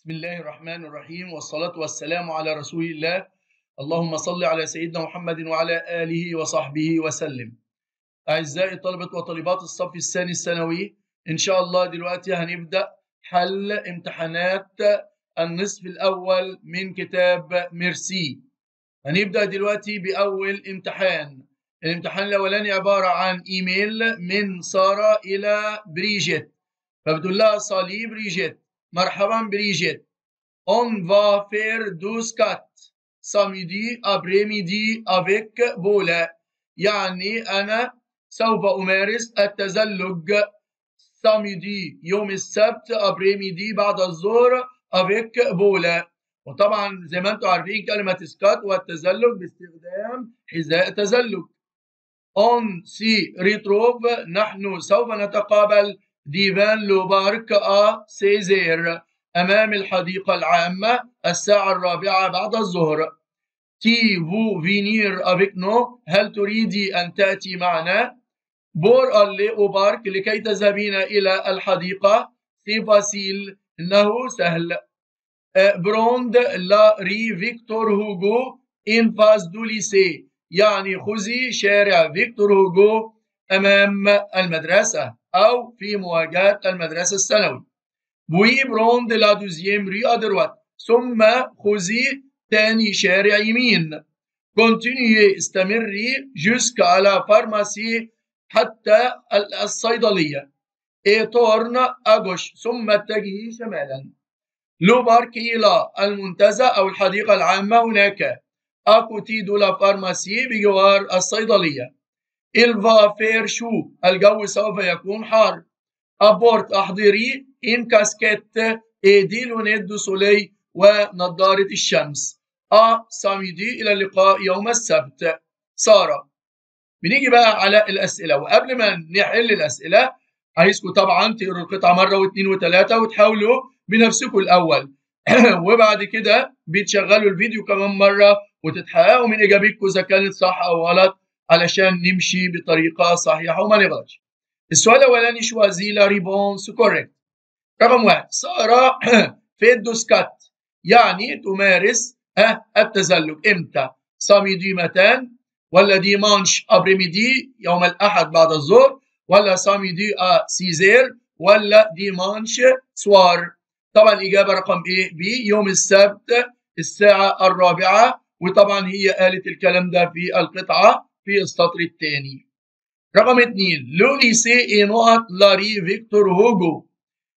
بسم الله الرحمن الرحيم والصلاة والسلام على رسول الله اللهم صل على سيدنا محمد وعلى آله وصحبه وسلم أعزائي طلبة وطالبات الصف الثاني الثانوي إن شاء الله دلوقتي هنبدأ حل امتحانات النصف الأول من كتاب ميرسي هنبدأ دلوقتي بأول امتحان الامتحان الأولاني عبارة عن إيميل من سارة إلى بريجيت فبتقول لها صالي بريجيت مرحبا بريجيت On va faire du scat samedi après-midi avec بولا يعني أنا سوف أمارس التزلج samedi يوم السبت après-midi بعد الظهر avec بولا وطبعا زي ما انتم عارفين كلمة سكات والتزلج باستخدام حذاء تزلج On s'y retrouve نحن سوف نتقابل ديفان لو بارك à 16 أمام الحديقة العامة الساعة الرابعة بعد الظهر. تي فو فينير avec nous هل تريدي أن تأتي معنا؟ بور اللي أو بارك لكي تذهبين إلى الحديقة سي فاسيل إنه سهل. بروند لا ري فيكتور هوغو إن فاس دو ليسي يعني خذي شارع فيكتور هوغو أمام المدرسة أو في مواجهة المدرسة الثانوي. بوي بروند لا دوزيام ري أدروات ثم خذي تاني شارع يمين. كونتينيي استمري جوسك على فارماسي حتى الصيدلية. إيتورن أغوش ثم اتجهي شمالا. لو بارك إلى المنتزه أو الحديقة العامة هناك. أكوتي دو لا فارماسي بجوار الصيدلية. الفا فير شو الجو سوف يكون حار أبورت أحضري إن كاسكيت إيدي لونيت دو سولي ونظارة الشمس أ ساميدي إلى اللقاء يوم السبت سارة بنيجي بقى على الأسئلة وقبل ما نحل الأسئلة عايزكم طبعا تقروا القطعة مرة واثنين وثلاثة وتحاولوا بنفسكم الأول وبعد كده بتشغلوا الفيديو كمان مرة وتتحققوا من إجابتكم إذا كانت صح أو غلط علشان نمشي بطريقه صحيحه وما نغلطش. السؤال الاولاني شوازي لا ريبونس كوريكت. رقم واحد ساره فيدو سكات يعني تمارس ها التزلج امتى؟ ساميدي متان ولا ديمانش ابريميدي يوم الاحد بعد الظهر ولا ساميدي ا سيزير ولا ديمانش سوار طبعا الاجابه رقم ايه بي يوم السبت الساعه الرابعه وطبعا هي قالت الكلام ده في القطعه في السطر الثاني رقم اثنين لو ليسي نقط لاري فيكتور هوجو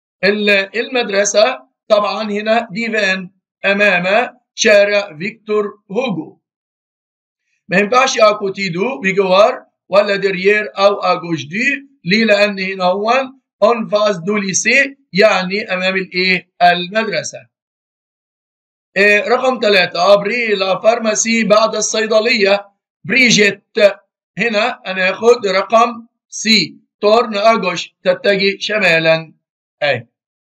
المدرسة طبعا هنا ديفان أمام شارع فيكتور هوجو ما ينفعش أكوتيدو بجوار ولا دريير أو أجوش دي ليه لأن هنا هو اون فاز دو ليسي يعني أمام الإيه المدرسة إيه رقم ثلاثة أبري لا فارماسي بعد الصيدلية بريجيت هنا انا هاخد رقم سي تورن اجوش تتجه شمالا اهي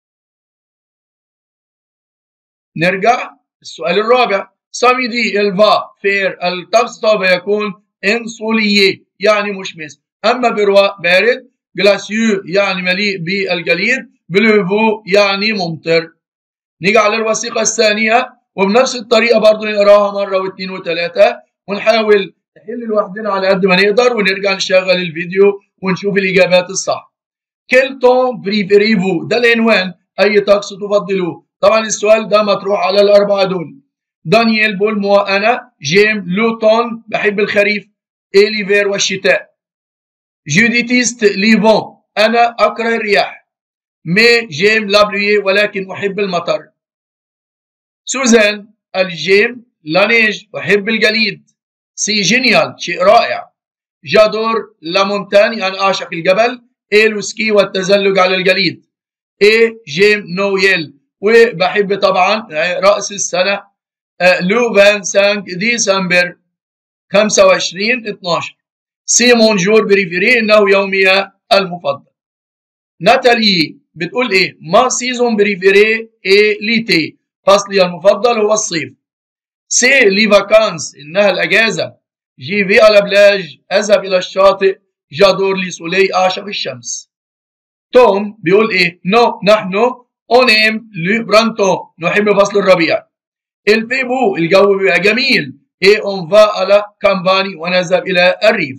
نرجع السؤال الرابع ساميدي الفا فير الطقس سوف يكون انسوليي يعني مشمس اما برواء بارد جلاسيو يعني مليء بالجليد بلوفو يعني ممطر نيجي على الوثيقة الثانية وبنفس الطريقة برضو نقراها مرة واثنين وثلاثة ونحاول نحل لوحدنا على قد ما نقدر ونرجع نشغل الفيديو ونشوف الإجابات الصح. كيل تون بريفيريفو ده العنوان أي طقس تفضلوه. طبعا السؤال ده مطروح على الأربعة دول. دانييل بولمو أنا جيم لوتون بحب الخريف إليفير والشتاء. جوديتيست ليفون أنا أكره الرياح. مي جيم لابلوي ولكن أحب المطر. سوزان الجيم لانيج أحب الجليد. سي جينيال شيء رائع جادور لامونتاني أنا أعشق الجبل الوسكي والتزلج على الجليد إيه جيم نويل وبحب طبعا رأس السنة لو فان سانك ديسمبر 25 12 سي مونجور بريفيري إنه يومي المفضل ناتالي بتقول إيه ما سيزون بريفيري إيه ليتي فصلي المفضل هو الصيف سي لي فاكانس انها الاجازه جي في على بلاج اذهب الى الشاطئ جادور لي سولي اعشق الشمس توم بيقول ايه نو نحن اونيم لو برانتو نحب فصل الربيع الفيبو الجو بيبقى جميل ايه اون فا على كامباني ونذهب الى الريف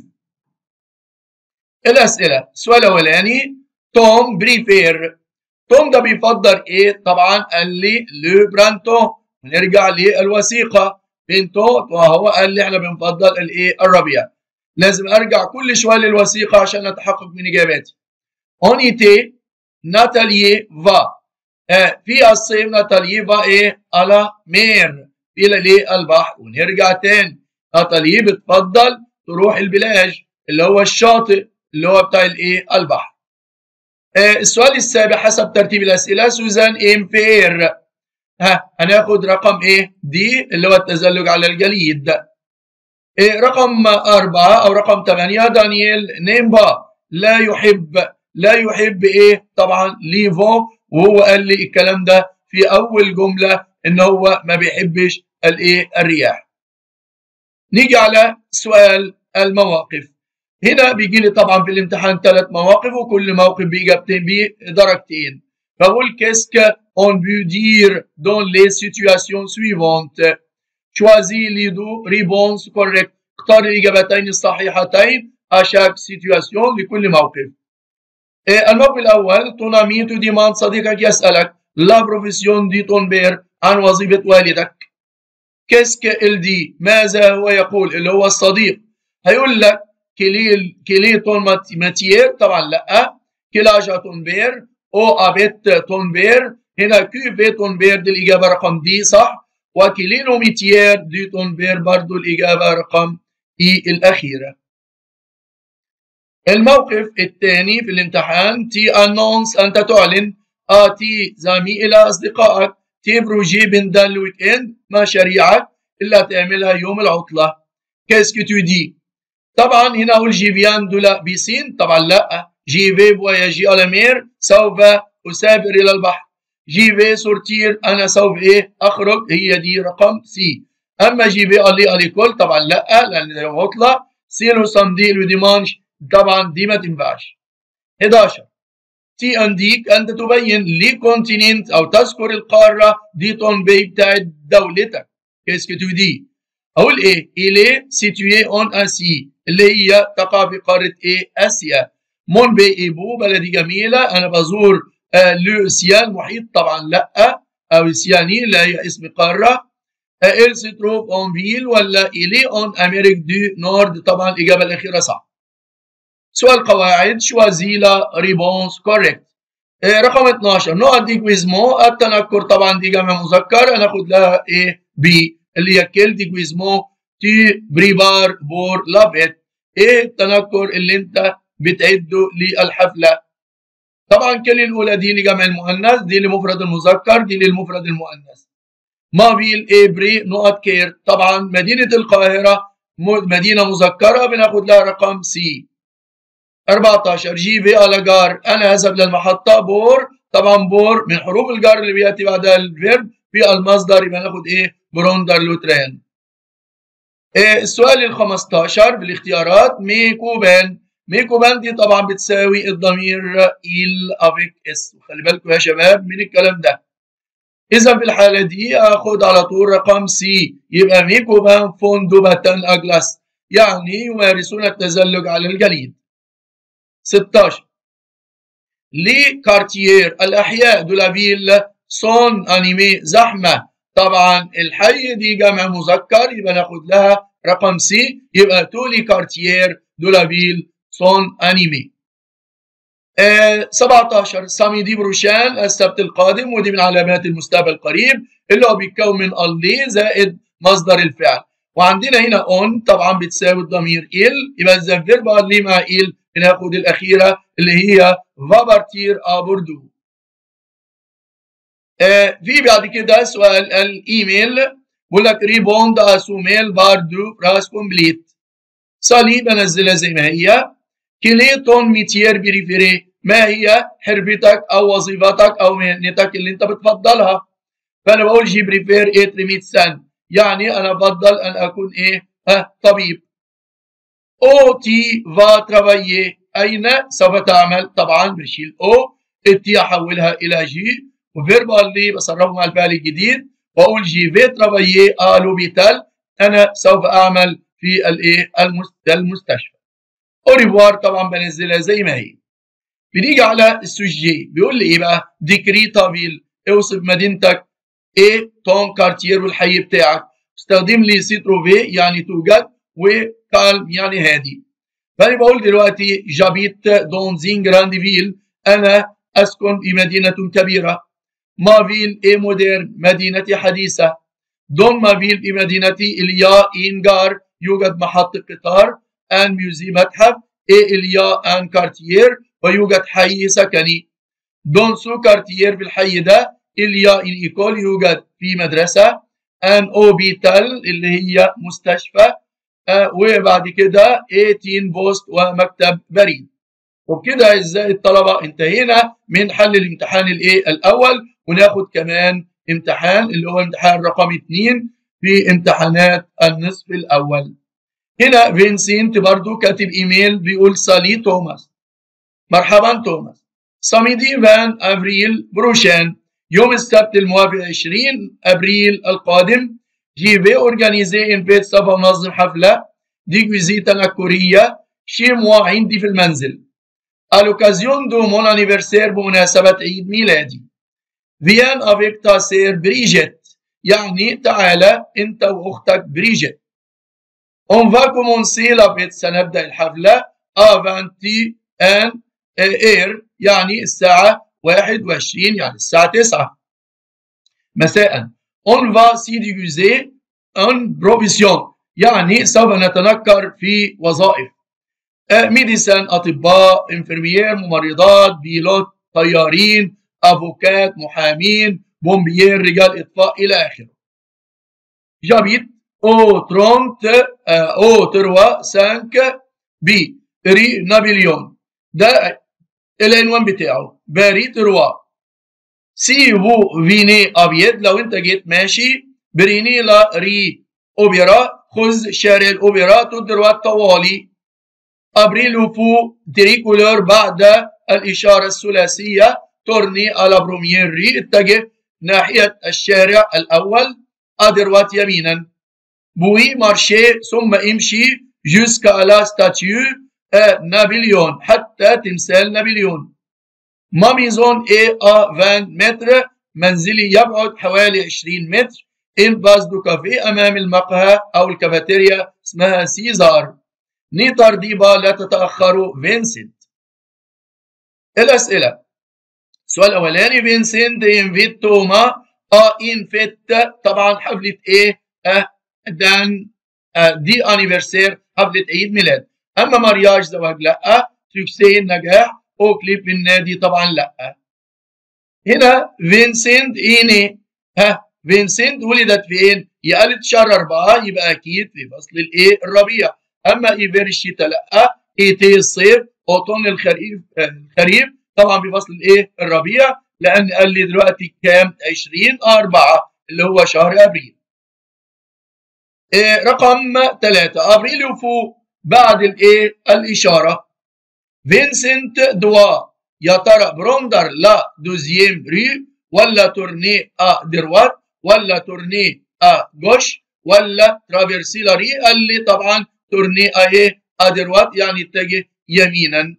الاسئله السؤال الاولاني توم بريفير توم ده بيفضل ايه طبعا قال لي لو برانتو نرجع للوثيقه بنتو وهو قال لي احنا بنفضل الايه الربيع لازم ارجع كل شويه للوثيقه عشان اتحقق من اجاباتي اون ايتي ناتاليي فا آه في الصيف ناتاليي فا ايه على مير الى ليه البحر ونرجع تاني ناتاليي بتفضل تروح البلاج اللي هو الشاطئ اللي هو بتاع الايه البحر آه السؤال السابع حسب ترتيب الاسئله سوزان ام فير ها هناخد رقم ايه دي اللي هو التزلج على الجليد إيه رقم أربعة أو رقم ثمانية دانييل نيمبا لا يحب لا يحب إيه طبعا ليفو وهو قال لي الكلام ده في أول جملة إن هو ما بيحبش الإيه الرياح نيجي على سؤال المواقف هنا بيجي لي طبعا في الامتحان ثلاث مواقف وكل موقف بإجابتين بدرجتين بقول كيسك on peut dire dans les situations suivantes choisis les deux réponses correctes اختار الإجابتين الصحيحتين à chaque situation لكل موقف الموقف الأول ton ami te demande صديقك يسألك la profession de ton père عن وظيفة والدك qu'est-ce qu'il dit ماذا هو يقول اللي هو الصديق هيقول لك كلي كلي ton matière طبعا لا كلاج ton père او ابيت ton père هنا كيف ton père دي الإجابة رقم دي صح وكيلينوميتير دي ton père برضو الإجابة رقم اي الأخيرة الموقف الثاني في الامتحان تي انونس انت تعلن اتي زامي الى اصدقائك تي بروجي بندان الويك اند مشاريعك اللي هتعملها يوم العطله كيسكو تو دي طبعا هنا اقول جي فيان دو لا بيسين طبعا لا جي في فواياجي على مير سوف اسافر الى البحر جي في سورتير انا سوف ايه اخرج هي دي رقم سي اما جي في الي اليكول طبعا لا لان ده عطله سيلو سامدي لو ديمانش طبعا دي ما تنفعش 11 تي انديك انت تبين لي كونتيننت او تذكر القاره دي تون بي بتاعت دولتك كيسكو تو دي اقول ايه الي سيتوي اون اسي اللي هي تقع في قاره ايه اسيا مون بي ايبو بلدي جميله انا بزور آه لو سيان محيط طبعا لا او سياني لا هي اسم قاره ال سيتروف اون فيل ولا الي اون امريك دو نورد طبعا الاجابه الاخيره صح سؤال قواعد شوازيلا ريبونس كوريكت رقم 12 نقط دي كويزمو التنكر طبعا دي جمع مذكر هناخد لها ايه بي اللي هي كيل دي كويزمو تي بريبار بور لافيت ايه التنكر اللي انت بتعده للحفله طبعا كل الاولى دي لجمع المؤنث دي لمفرد المذكر دي للمفرد المؤنث مافيل ابري نقط كير طبعا مدينه القاهره مدينه مذكره بناخد لها رقم سي 14 جي في على جار انا اذهب للمحطه بور طبعا بور من حروف الجار اللي بياتي بعدها الفيرب في المصدر يبقى ناخد ايه بروندر لوتران إيه السؤال ال 15 بالاختيارات ميكوبان ميكوبان دي طبعا بتساوي الضمير إل افيك اس وخلي بالكم يا شباب من الكلام ده اذا في الحاله دي اخد على طول رقم سي يبقى ميكوبان فوندو باتان اجلاس يعني يمارسون التزلج على الجليد 16 لي كارتير الأحياء دو لافيل سون أنيمي زحمة طبعا الحي دي جمع مذكر يبقى ناخد لها رقم سي يبقى تو لي كارتير دو لافيل سون أنيمي آه 17 سامي دي بروشان السبت القادم ودي من علامات المستقبل القريب اللي هو بيتكون من اللي زائد مصدر الفعل وعندنا هنا اون طبعا بتساوي الضمير ال يبقى اذا فيرب اللي مع ال بناخد الأخيرة اللي هي فابارتير أبوردو آه في بعد كده سؤال الإيميل بقول لك ريبوند أسوميل باردو راس كومبليت صليب أنزلها زي ما هي كليتون ميتير بريفيري ما هي حرفتك أو وظيفتك أو مهنتك اللي أنت بتفضلها فأنا بقول جي بريفير إيه تريميتسان يعني أنا بفضل أن أكون إيه ها طبيب او تي فا ترافايي اين سوف تعمل طبعا بنشيل او التي احولها الى جي وفيربال لي بصرفه مع الفعل الجديد واقول جي في ترافايي ا لوبيتال انا سوف اعمل في الايه المستشفى اوريفوار طبعا بنزلها زي ما هي بنيجي على السوجي بيقول لي ايه بقى ديكريتا فيل اوصف مدينتك ايه تون كارتير والحي بتاعك استخدم لي سيتروفي يعني توجد وكالم يعني هادي فانا بقول دلوقتي جابيت دون زين جراند فيل انا اسكن في مدينه كبيره ما فيل اي مودرن مدينه حديثه دون ما فيل في مدينتي اليا انجار يوجد محطه قطار ان ميوزي متحف اي اليا ان كارتير ويوجد حي سكني دون سو كارتير في الحي ده اليا ان ايكول يوجد في مدرسه ان اوبيتال اللي هي مستشفى آه وبعد كده 18 بوست ومكتب بريد وبكده اعزائي الطلبه انتهينا من حل الامتحان الايه الاول وناخد كمان امتحان اللي هو امتحان رقم 2 في امتحانات النصف الاول هنا فينسنت برضو كاتب ايميل بيقول سالي توماس مرحبا توماس ساميدي فان افريل بروشان يوم السبت الموافق 20 ابريل القادم جي في اورجانيزي ان فيت سوف انظم حفله دي فيزيتا تنكريه شي موا عندي في المنزل الوكازيون دو مون انيفرسير بمناسبه عيد ميلادي فيان افيك تا سير بريجيت يعني تعالى انت واختك بريجيت اون فا كومونسي لافيت سنبدا الحفله افانتي ان اير يعني الساعه 21 يعني الساعة 9 مساء on va s'y diffuser en profession يعني سوف نتنكر في وظائف ميديسان أطباء انفرميير ممرضات بيلوت طيارين أفوكات محامين بومبيير رجال إطفاء إلى آخره جابيت أو ترونت أو تروا سانك بي ري نابليون ده العنوان بتاعه باري تروا سي فو فيني ابيض لو انت جيت ماشي بريني لا ري اوبرا خذ شارع الاوبرا تدروا الطوالي ابريل فو تريكولور بعد الاشاره الثلاثيه تورني على بروميير ري اتجه ناحيه الشارع الاول ادروات يمينا بوي مارشي ثم امشي جوسكا لا ستاتيو نابليون حتى تمثال نابليون ما ميزون اي ا 20 متر منزلي يبعد حوالي 20 متر ان باز دو كافيه امام المقهى او الكافيتيريا اسمها سيزار ني ترديبا لا تتاخروا فينسنت الاسئله السؤال الاولاني فينسنت انفيت توما ا انفيت طبعا حفله ايه اه دان اه دي انيفرسير حفله عيد ميلاد اما مارياج زواج لا سوكسي نجاح اوكليب في النادي طبعا لا هنا فينسنت ايني ها فينسنت ولدت فين؟ يا قالت شهر أربعة يبقى أكيد في فصل الإيه الربيع أما إيفير الشتاء لأ إيتي الصيف أوتون الخريف الخريف طبعا في فصل الإيه الربيع لأن قال لي دلوقتي كام؟ 20 أربعة اللي هو شهر أبريل إيه رقم ثلاثة أبريل وفوق بعد الإيه الإشارة فينسنت دوا يا ترى بروندر لا دوزيام ري ولا تورني ا دروات ولا تورني ا جوش ولا ترافيرسي لا ري قال لي طبعا تورني ا ايه ا دروات يعني اتجه يمينا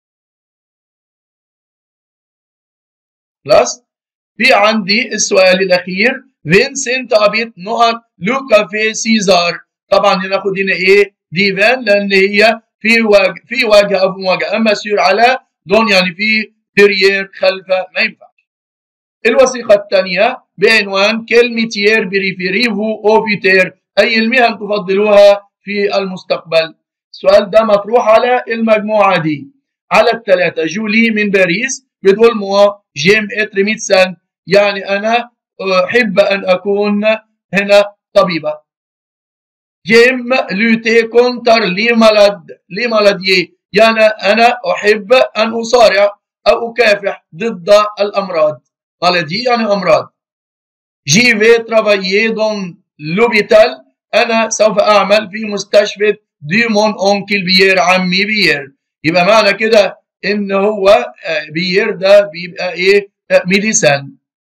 خلاص في عندي السؤال الاخير فينسنت ابيت نقط لو كافيه سيزار طبعا هناخد هنا ايه ديفان لان هي في واجهه في واجهه او مواجهه اما سير على دون يعني في تريير خلفه ما ينفعش الوثيقه الثانيه بعنوان كلمتير بريفيريفو اوفيتير اي المهن تفضلوها في المستقبل السؤال ده مطروح على المجموعه دي على الثلاثه جولي من باريس بتقول موا جيم اتر ميتسان يعني انا احب ان اكون هنا طبيبه جيم لوتي كونتر لي مالاد لي مالاديي يعني أنا أحب أن أصارع أو أكافح ضد الأمراض مالادي يعني أمراض جي في ترافايي دون لوبيتال أنا سوف أعمل في مستشفى ديمون أونكل بيير عمي بيير يبقى معنى كده إن هو بيير ده بيبقى إيه ميديسان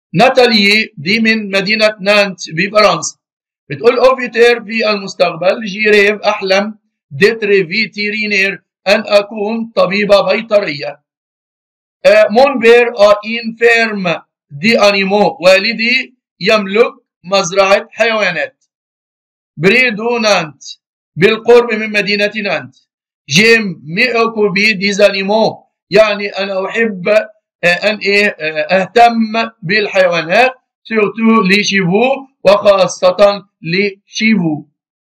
ناتالي دي من مدينة نانت بفرنسا بتقول أوفيتير في المستقبل جيريف أحلم ديتري فيتيرينير أن أكون طبيبة بيطرية مون بير إن فيرم دي أنيمو والدي يملك مزرعة حيوانات بريدو نانت بالقرب من مدينة نانت جيم مي بي دي زانيمو يعني أنا أحب أن إيه أهتم بالحيوانات سيرتو لشيفو وخاصة لشيفو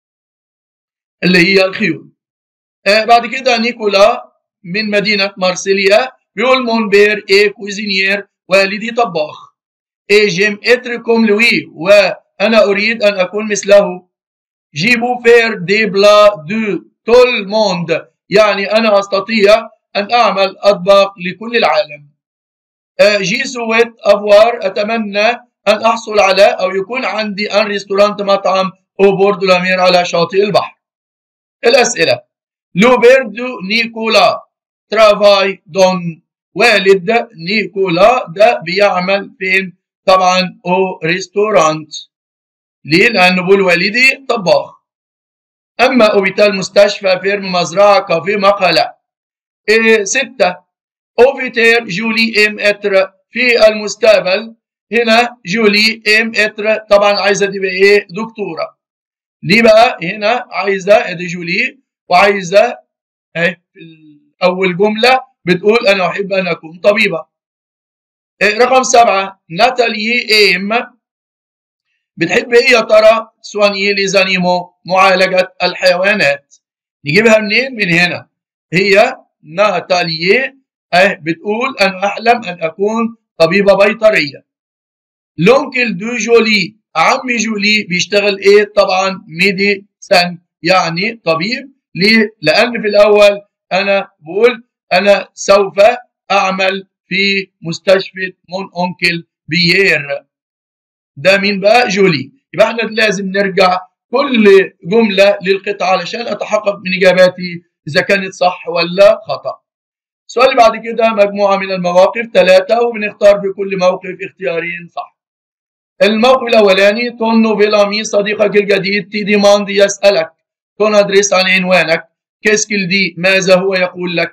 اللي هي الخيول بعد كده نيكولا من مدينة مارسيليا بيقول مون بير اي كوزينير والدي طباخ اي جيم اتركم لوي وانا اريد ان اكون مثله جيبو فير دي بلا دو تول موند يعني انا استطيع ان اعمل اطباق لكل العالم جي سويت افوار اتمنى ان احصل على او يكون عندي ان ريستورانت مطعم او بوردو لامير على شاطئ البحر الاسئله لوبيردو نيكولا ترافاي دون والد نيكولا ده بيعمل فين طبعا او ريستورانت ليه لانه بقول والدي طباخ اما اوبيتال مستشفى فيرم مزرعه كافيه مقله إيه ستة اوفيتير جولي ام اتر في المستقبل هنا جولي ام اتر طبعا عايزه تبقى ايه دكتوره ليه بقى هنا عايزه ادي جولي وعايزه اهي في اول جمله بتقول انا احب ان اكون طبيبه إيه رقم سبعة ناتالي ايم بتحب ايه يا ترى سوانيي ليزانيمو معالجة الحيوانات نجيبها منين من هنا هي ناتاليي اه بتقول انا احلم ان اكون طبيبة بيطرية لونكل دو جولي عمي جولي بيشتغل ايه طبعا ميدي سن يعني طبيب ليه لان في الاول انا بقول انا سوف اعمل في مستشفى مون اونكل بيير ده مين بقى جولي يبقى احنا لازم نرجع كل جمله للقطعه علشان اتحقق من اجاباتي اذا كانت صح ولا خطا السؤال اللي بعد كده مجموعه من المواقف ثلاثه وبنختار في كل موقف اختيارين صح الموقف الاولاني تون نوفيلامي صديقك الجديد تي ديماند يسالك تون ادريس عن عنوانك كيسكيل دي ماذا هو يقول لك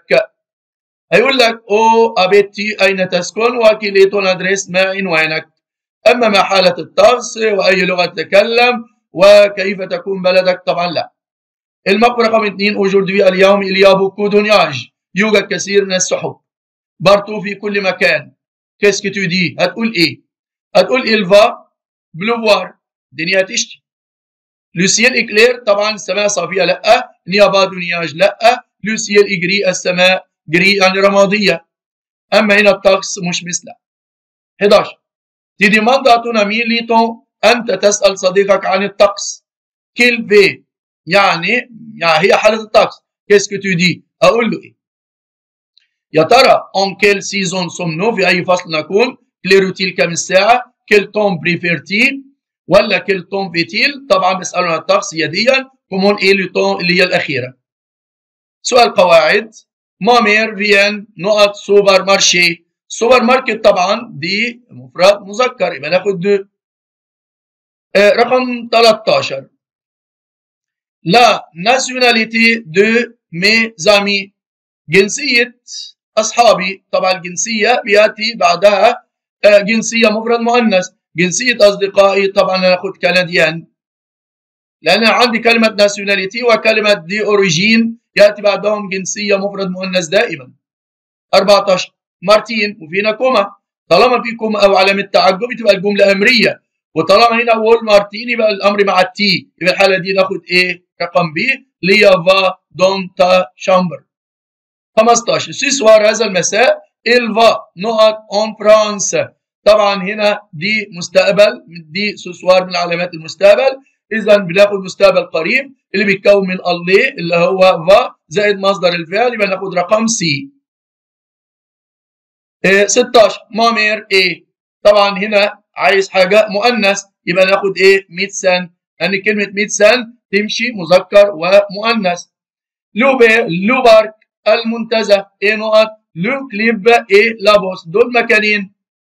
هيقول لك او ابيتي اين تسكن وكيلي تون ادريس ما عنوانك اما ما حاله الطقس واي لغه تتكلم وكيف تكون بلدك طبعا لا الموقف رقم اثنين اوجوردي اليوم اليا بوكو دونياج يوجد كثير من السحب بارتو في كل مكان كيسكي تو دي هتقول ايه هتقول الفا بلوفوار الدنيا هتشتي لوسيل اكلير طبعا السماء صافيه لا نيابا دونياج لا لوسيل اجري السماء جري يعني رماديه اما هنا الطقس مش مثله 11 تي ديماند اتونا ميليتون انت تسال صديقك عن الطقس كيل في يعني يعني هي حاله الطقس كيسكو تو دي اقول له ايه يا ترى اون كيل سيزون سومنو في اي فصل نكون كليروتيل كم الساعه كيل توم بريفيرتيل ولا كيل توم فيتيل طبعا بيسالوا عن الطقس يديا كومون ايه اللي هي الاخيره سؤال قواعد مامير فيان نقط سوبر مارشي سوبر ماركت طبعا دي مفرد مذكر يبقى ناخد دو آه رقم 13 لا ناسيوناليتي دو مي زامي جنسية أصحابي طبعا الجنسية بيأتي بعدها آه جنسية مفرد مؤنث جنسية أصدقائي طبعا ناخد كنديان لأن عندي كلمة ناسيوناليتي وكلمة دي أوريجين يأتي بعدهم جنسية مفرد مؤنث دائما 14 مارتين وفينا كوما طالما في كوما او علامه تعجب تبقى الجمله امريه وطالما هنا وول مارتين يبقى الامر مع التي يبقى الحاله دي ناخد ايه رقم بي ليا فا دون تا شامبر 15 سيسوار هذا المساء الفا نقط اون فرانس طبعا هنا دي مستقبل دي سوسوار من علامات المستقبل اذا بناخد مستقبل قريب اللي بيتكون من الله اللي هو فا زائد مصدر الفعل يبقى ناخد رقم سي 16 مامير ايه طبعا هنا عايز حاجه مؤنث يبقى ناخد ايه 100 سن لان يعني كلمه 100 سن تمشي مذكر ومؤنث لوبي لوبارك المنتزه ايه نقط لو كليب ايه لابوس دول مكانين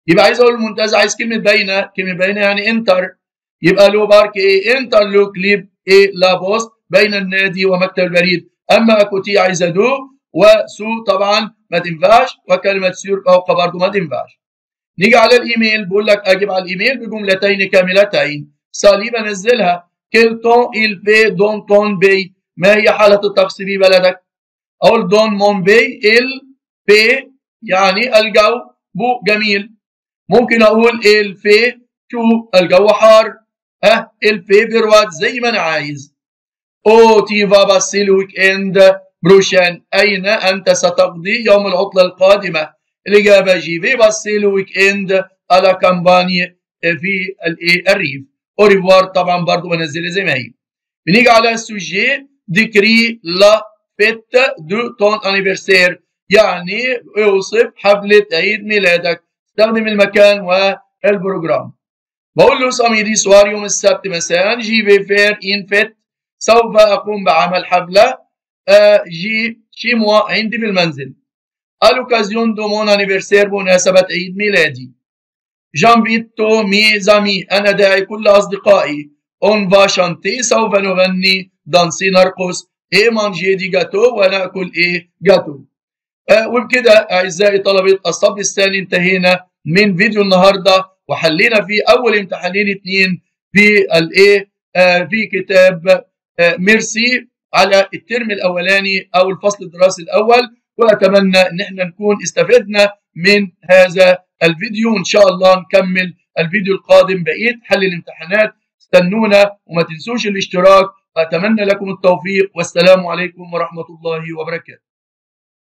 يبقى عايز اقول المنتزه عايز كلمه بين كلمه بين يعني انتر يبقى لو بارك ايه انتر لو كليب ايه لا بوست بين النادي ومكتب البريد اما اكوتي عايزه دو وسو طبعا ما تنفعش وكلمه سيور فوق برضه ما تنفعش نيجي على الايميل بقول لك اجيب على الايميل بجملتين كاملتين صلي بنزلها كيلتون il fait دون تون بي ما هي حالة الطقس في بلدك اقول دون مون بي il في يعني الجو بو جميل ممكن اقول il في شو الجو حار ها il في برود زي ما انا عايز او تي فا باسي الويك اند بروشان اين انت ستقضي يوم العطلة القادمة الإجابة جي في باسي الويك اند على كامباني في الريف اوريفوار طبعا برضو بنزلها زي ما هي بنيجي على السوجي ديكري لا فيت دو تون انيفرسير يعني اوصف حفلة عيد ميلادك استخدم المكان والبروجرام بقول له ساميدي سوار يوم السبت مساء جي في فير ان فيت سوف اقوم بعمل حفلة آه جي شي موا عندي في المنزل الوكازيون دو مون انيفرسير بمناسبة عيد ميلادي جانفيتو مي زامي أنا داعي كل أصدقائي اون فا شانتي سوف نغني دانسي نرقص ايه مانجي دي جاتو وناكل ايه جاتو آه وبكده اعزائي طلبه الصف الثاني انتهينا من فيديو النهارده وحلينا فيه اول امتحانين اتنين في الايه آه في كتاب آه ميرسي على الترم الاولاني او الفصل الدراسي الاول واتمنى ان احنا نكون استفدنا من هذا الفيديو وان شاء الله نكمل الفيديو القادم بقيه حل الامتحانات استنونا وما تنسوش الاشتراك اتمنى لكم التوفيق والسلام عليكم ورحمه الله وبركاته